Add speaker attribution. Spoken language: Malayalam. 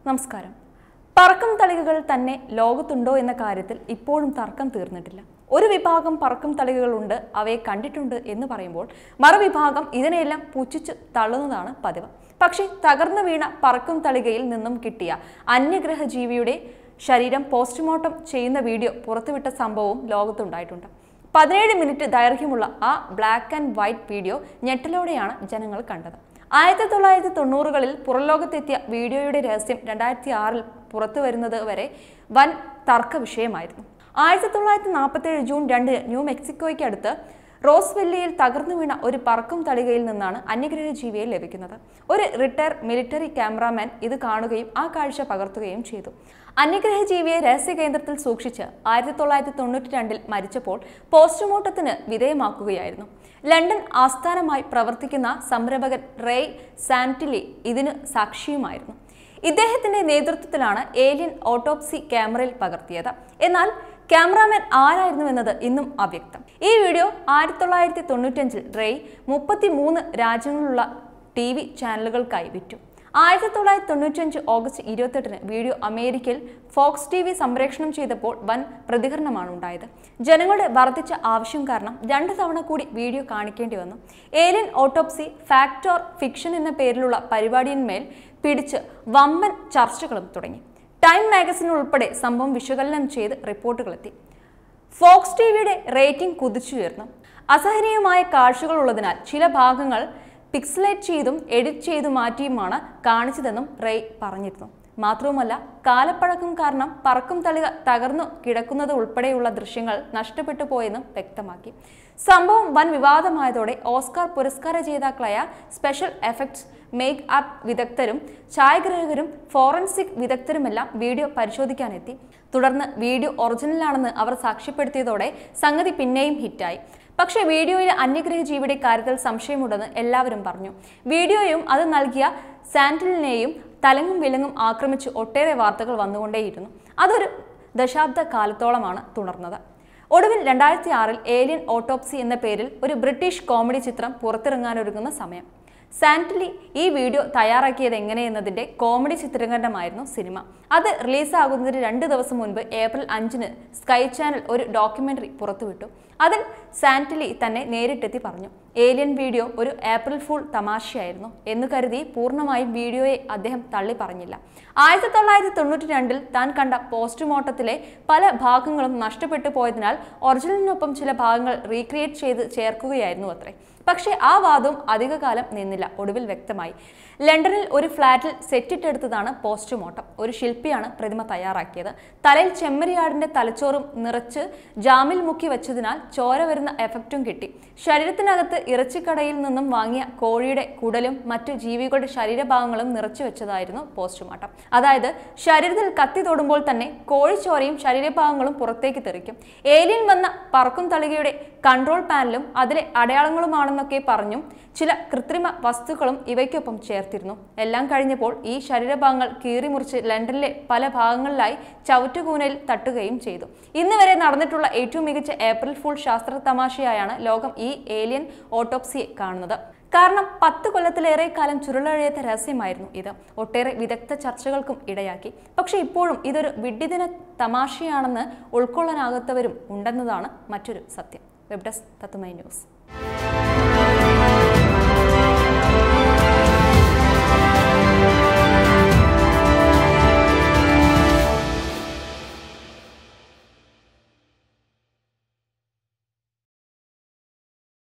Speaker 1: നമസ്കാരം പറക്കും തളികകൾ തന്നെ ലോകത്തുണ്ടോ എന്ന കാര്യത്തിൽ ഇപ്പോഴും തർക്കം തീർന്നിട്ടില്ല ഒരു വിഭാഗം പറക്കും തളികകളുണ്ട് അവയെ കണ്ടിട്ടുണ്ട് എന്ന് പറയുമ്പോൾ മറുവിഭാഗം ഇതിനെയെല്ലാം പുച്ഛിച്ച് തള്ളുന്നതാണ് പതിവ് പക്ഷേ തകർന്നു വീണ പറക്കും തളികയിൽ നിന്നും കിട്ടിയ അന്യഗ്രഹ ജീവിയുടെ ശരീരം പോസ്റ്റ്മോർട്ടം ചെയ്യുന്ന വീഡിയോ പുറത്തുവിട്ട സംഭവവും ലോകത്തുണ്ടായിട്ടുണ്ട് പതിനേഴ് മിനിറ്റ് ദൈർഘ്യമുള്ള ആ ബ്ലാക്ക് ആൻഡ് വൈറ്റ് വീഡിയോ ഞെട്ടലോടെയാണ് ജനങ്ങൾ കണ്ടത് ആയിരത്തി തൊള്ളായിരത്തി തൊണ്ണൂറുകളിൽ പുറംലോകത്തെത്തിയ വീഡിയോയുടെ രഹസ്യം രണ്ടായിരത്തി ആറിൽ പുറത്തു വരുന്നത് വരെ വൻ തർക്ക വിഷയമായിരുന്നു ആയിരത്തി തൊള്ളായിരത്തി നാൽപ്പത്തേഴ് ജൂൺ രണ്ടിന് ന്യൂ മെക്സിക്കോയ്ക്ക് അടുത്ത് റോസ്വെല്ലിയിൽ തകർന്നു വീണ ഒരു പറക്കും തളികയിൽ നിന്നാണ് അന്യഗ്രഹ ജീവിയെ ലഭിക്കുന്നത് ഒരു റിട്ടയർ മിലിറ്ററി ക്യാമറാമാൻ ഇത് കാണുകയും ആ കാഴ്ച പകർത്തുകയും ചെയ്തു അന്യഗ്രഹ ജീവിയെ രഹസ്യ കേന്ദ്രത്തിൽ സൂക്ഷിച്ച് ആയിരത്തി തൊള്ളായിരത്തി തൊണ്ണൂറ്റി രണ്ടിൽ മരിച്ചപ്പോൾ പോസ്റ്റ്മോർട്ടത്തിന് വിധേയമാക്കുകയായിരുന്നു ലണ്ടൻ ആസ്ഥാനമായി പ്രവർത്തിക്കുന്ന സംരംഭകൻ റേയ് സാന്റിലി ഇതിന് സാക്ഷിയുമായിരുന്നു ഇദ്ദേഹത്തിന്റെ നേതൃത്വത്തിലാണ് ഏലിയൻ ഓട്ടോപ്സി ക്യാമറയിൽ പകർത്തിയത് എന്നാൽ ക്യാമറാമാൻ ആരായിരുന്നു എന്നത് ഇന്നും അവ്യക്തം ഈ വീഡിയോ ആയിരത്തി തൊള്ളായിരത്തി തൊണ്ണൂറ്റഞ്ചിൽ റേയ് മുപ്പത്തി മൂന്ന് രാജ്യങ്ങളിലുള്ള ടി വി ചാനലുകൾക്കായി വിറ്റു ആയിരത്തി തൊള്ളായിരത്തി തൊണ്ണൂറ്റഞ്ച് ഓഗസ്റ്റ് ഇരുപത്തെട്ടിന് വീഡിയോ അമേരിക്കയിൽ ഫോക്സ് ടി വി സംപ്രേഷണം ചെയ്തപ്പോൾ വൻ പ്രതികരണമാണ് ഉണ്ടായത് ജനങ്ങളുടെ വർദ്ധിച്ച ആവശ്യം കാരണം രണ്ട് തവണ കൂടി വീഡിയോ കാണിക്കേണ്ടി വന്നു alien autopsy fact or fiction എന്ന പേരിലുള്ള പരിപാടിയിന്മേൽ പിടിച്ച് വമ്പൻ ചർച്ചകളും തുടങ്ങി ടൈം മാഗസിൻ ഉൾപ്പെടെ സംഭവം വിശകലനം ചെയ്ത് റിപ്പോർട്ടുകളെത്തി ഫോക്സ് ടി വിയുടെ റേറ്റിംഗ് കുതിച്ചുയർന്നു അസഹനീയമായ കാഴ്ചകൾ ഉള്ളതിനാൽ ചില ഭാഗങ്ങൾ പിക്സലേറ്റ് ചെയ്തും എഡിറ്റ് ചെയ്തു മാറ്റിയുമാണ് കാണിച്ചതെന്നും റേയ് പറഞ്ഞിരുന്നു മാത്രവുമല്ല കാലപ്പഴക്കം കാരണം പറക്കും തളിക തകർന്നു കിടക്കുന്നത് ഉൾപ്പെടെയുള്ള ദൃശ്യങ്ങൾ നഷ്ടപ്പെട്ടു പോയെന്നും വ്യക്തമാക്കി സംഭവം വൻ വിവാദമായതോടെ ഓസ്കാർ പുരസ്കാര ജേതാക്കളായ സ്പെഷ്യൽ എഫക്ട്സ് മേക്ക് അപ്പ് വിദഗ്ധരും ഛായാഗ്രഹകരും ഫോറൻസിക് വിദഗ്ധരുമെല്ലാം വീഡിയോ പരിശോധിക്കാനെത്തി തുടർന്ന് വീഡിയോ ഒറിജിനലാണെന്ന് അവർ സാക്ഷ്യപ്പെടുത്തിയതോടെ സംഗതി പിന്നെയും ഹിറ്റായി പക്ഷേ വീഡിയോയിലെ അന്യഗ്രഹ ജീവിയുടെ കാര്യത്തിൽ സംശയമുണ്ടെന്ന് എല്ലാവരും പറഞ്ഞു വീഡിയോയും അത് നൽകിയ സാന്റലിനെയും തലങ്ങും വിലങ്ങും ആക്രമിച്ച് ഒട്ടേറെ വാർത്തകൾ വന്നുകൊണ്ടേയിരുന്നു അതൊരു ദശാബ്ദ കാലത്തോളമാണ് തുടർന്നത് ഒടുവിൽ രണ്ടായിരത്തി ആറിൽ ഏലിയൻ ഓട്ടോപ്സി എന്ന പേരിൽ ഒരു ബ്രിട്ടീഷ് കോമഡി ചിത്രം പുറത്തിറങ്ങാനൊരുങ്ങുന്ന സമയം സാന്റലി ഈ വീഡിയോ തയ്യാറാക്കിയത് എങ്ങനെയെന്നതിന്റെ കോമഡി ചിത്രീകരണമായിരുന്നു സിനിമ അത് റിലീസാകുന്നതിന് രണ്ട് ദിവസം മുൻപ് ഏപ്രിൽ അഞ്ചിന് സ്കൈ ചാനൽ ഒരു ഡോക്യുമെന്ററി പുറത്തുവിട്ടു അതിൽ സാന്റലി തന്നെ നേരിട്ടെത്തി പറഞ്ഞു ഏലിയൻ വീഡിയോ ഒരു ഏപ്രിൽ ഫൂൾ തമാശയായിരുന്നു എന്ന് കരുതി പൂർണ്ണമായും വീഡിയോയെ അദ്ദേഹം തള്ളി പറഞ്ഞില്ല ആയിരത്തി തൊള്ളായിരത്തി തൊണ്ണൂറ്റി രണ്ടിൽ താൻ കണ്ട പോസ്റ്റ്മോർട്ടത്തിലെ പല ഭാഗങ്ങളും നഷ്ടപ്പെട്ടു പോയതിനാൽ ഒറിജിനലിനൊപ്പം ചില ഭാഗങ്ങൾ റീക്രിയേറ്റ് ചെയ്ത് ചേർക്കുകയായിരുന്നു അത്രേ പക്ഷേ ആ വാദവും അധികകാലം നിന്നില്ല ഒടുവിൽ വ്യക്തമായി ലണ്ടനിൽ ഒരു ഫ്ളാറ്റിൽ സെറ്റിട്ടെടുത്തതാണ് പോസ്റ്റ്മോർട്ടം ഒരു ശില്പിയാണ് പ്രതിമ തയ്യാറാക്കിയത് തലയിൽ ചെമ്മരിയാടിന്റെ തലച്ചോറും നിറച്ച് ജാമിൽ മുക്കി വെച്ചതിനാൽ ചോര വരുന്ന എഫക്റ്റും കിട്ടി ശരീരത്തിനകത്ത് ഇറച്ചിക്കടയിൽ നിന്നും വാങ്ങിയ കോഴിയുടെ കുടലും മറ്റു ജീവികളുടെ ശരീരഭാഗങ്ങളും നിറച്ചു വെച്ചതായിരുന്നു പോസ്റ്റ്മോർട്ടം അതായത് ശരീരത്തിൽ കത്തി തൊടുമ്പോൾ തന്നെ കോഴിച്ചോരയും ശരീരഭാഗങ്ങളും പുറത്തേക്ക് തെറിക്കും ഏലിയൻ വന്ന പറക്കും തളികയുടെ കൺട്രോൾ പാനലും അതിലെ അടയാളങ്ങളുമാണെന്നൊക്കെ പറഞ്ഞും ചില കൃത്രിമ വസ്തുക്കളും ഇവയ്ക്കൊപ്പം ചേർത്തിരുന്നു എല്ലാം കഴിഞ്ഞപ്പോൾ ഈ ശരീരഭാഗങ്ങൾ കീറിമുറിച്ച് ലണ്ടനിലെ പല ഭാഗങ്ങളിലായി ചവിറ്റുകൂനയിൽ തട്ടുകയും ചെയ്തു ഇന്ന് വരെ നടന്നിട്ടുള്ള ഏറ്റവും മികച്ച ഏപ്രിൽ ഫുൾ ശാസ്ത്ര തമാശയായാണ് ലോകം ഈ ഏലിയൻ ഓട്ടോപ്സിയെ കാണുന്നത് കാരണം പത്ത് കൊല്ലത്തിലേറെ കാലം ചുരുളഴിയാത്ത രഹസ്യമായിരുന്നു ഇത് ഒട്ടേറെ വിദഗ്ധ ചർച്ചകൾക്കും ഇടയാക്കി പക്ഷേ ഇപ്പോഴും ഇതൊരു വിഡ്ഢിദിന തമാശയാണെന്ന് ഉൾക്കൊള്ളാനാകാത്തവരും ഉണ്ടെന്നതാണ് മറ്റൊരു സത്യം വെബ് ഡെസ്ക് തത്തുമൈ ന്യൂസ്